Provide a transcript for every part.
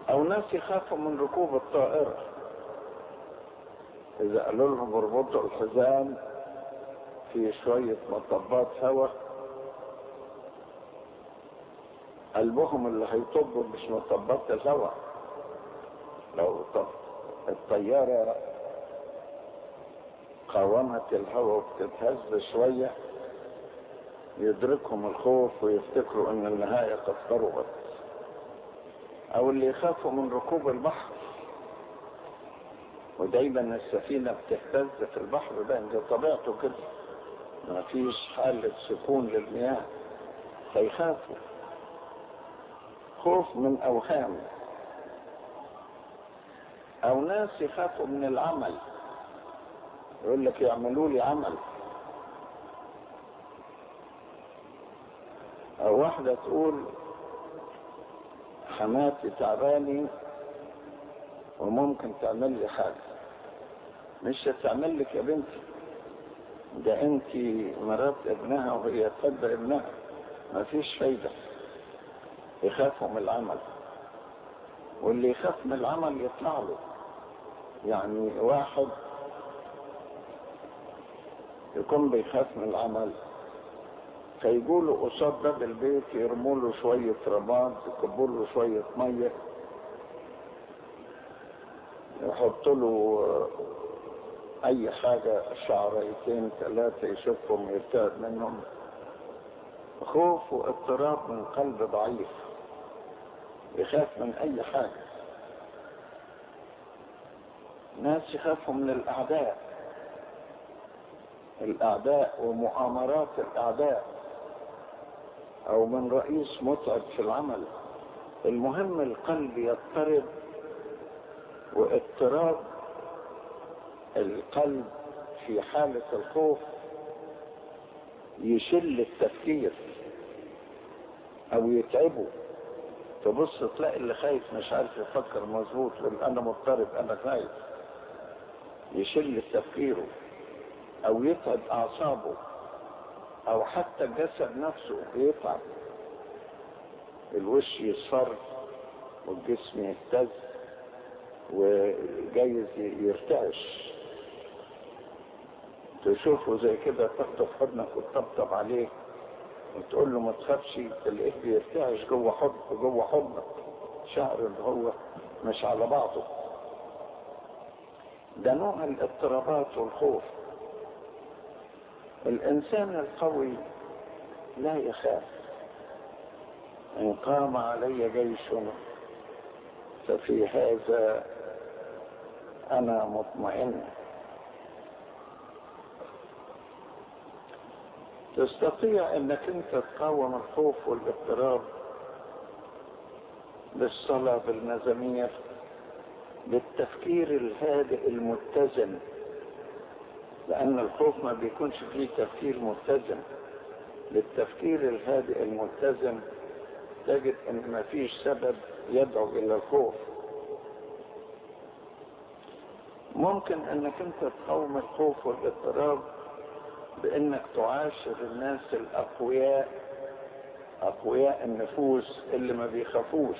او ناس يخافوا من ركوب الطائرة اذا قالوا لهم اربطوا الحزام في شوية مطبات هواء قلبهم اللي هيطبوا مش مطبات الهواء لو طب الطيارة قاومت الهواء وبتتهز شوية يدركهم الخوف ويفتكروا ان النهاية قد قربت او اللي يخافوا من ركوب البحر ودايما السفينة بتهتز في البحر ده ده طبيعته كده ما فيش حالة سكون للمياه فيخافوا خوف من اوهام او ناس يخافوا من العمل يقول لك يعملوا لي عمل او واحدة تقول حماتي تعباني وممكن تعمل لي حاجة مش هتعمل لك يا بنتي ده انت مرات ابنها وهي تحب ابنها ما فيش فايدة يخافوا من العمل واللي يخاف من العمل يطلع له يعني واحد يكون بيخاف من العمل فيقولوا قصاد باب البيت يرموا له شوية رماد يكبوا له شوية مية يحط له أي حاجة شعريتين ثلاثة يشوفهم يرتعد منهم خوف واضطراب من قلب ضعيف يخاف من أي حاجة ناس يخافوا من الأعداء الأعداء ومؤامرات الأعداء أو من رئيس متعب في العمل المهم القلب يضطرب واضطراب القلب في حالة الخوف يشل التفكير أو يتعبه تبص تلاقي اللي خايف مش عارف يفكر مظبوط لأن أنا مضطرب أنا خايف يشل تفكيره او يتعب اعصابه او حتى الجسد نفسه يتعب الوش يصفر والجسم يهتز وجايز يرتعش تشوفه زي كده تخطف حضنك وتطبطب عليه وتقول له ما تخافش تلاقيه بيرتعش جوه حضنك جوه حضنك شعر اللي هو مش على بعضه ده نوع الاضطرابات والخوف الإنسان القوي لا يخاف إن قام علي جيش ففي هذا أنا مطمئن تستطيع أنك أنت تقاوم الخوف والاضطراب بالصلاة بالمزامير بالتفكير الهادئ المتزن لأن الخوف ما بيكونش فيه تفكير متزن للتفكير الهادئ المتزن تجد ان ما فيش سبب يدعو الى الخوف ممكن انك انت تقاوم الخوف والاضطراب بانك تعاشر الناس الاقوياء اقوياء النفوس اللي ما بيخافوش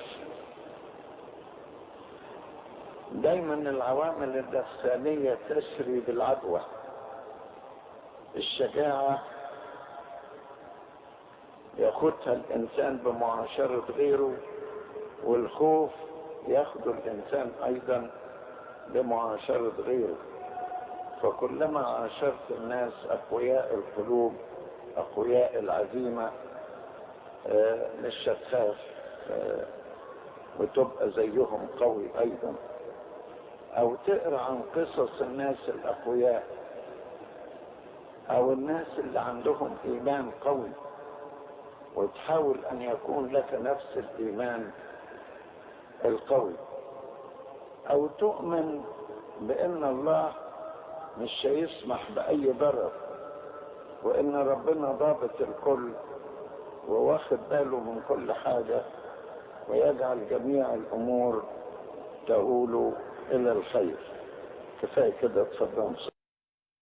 دايما العوامل النفسانية تسري بالعدوى الشجاعة ياخدها الإنسان بمعاشرة غيره والخوف ياخد الإنسان أيضا بمعاشرة غيره فكلما عاشرت الناس أقوياء القلوب أقوياء العزيمة مش هتخاف وتبقى زيهم قوي أيضا أو تقرأ عن قصص الناس الأقوياء او الناس اللي عندهم ايمان قوي وتحاول ان يكون لك نفس الايمان القوي او تؤمن بان الله مش هيسمح باي ضرر وان ربنا ضابط الكل وواخد باله من كل حاجة ويجعل جميع الامور تقول الى الخير كفاية كده اتفضل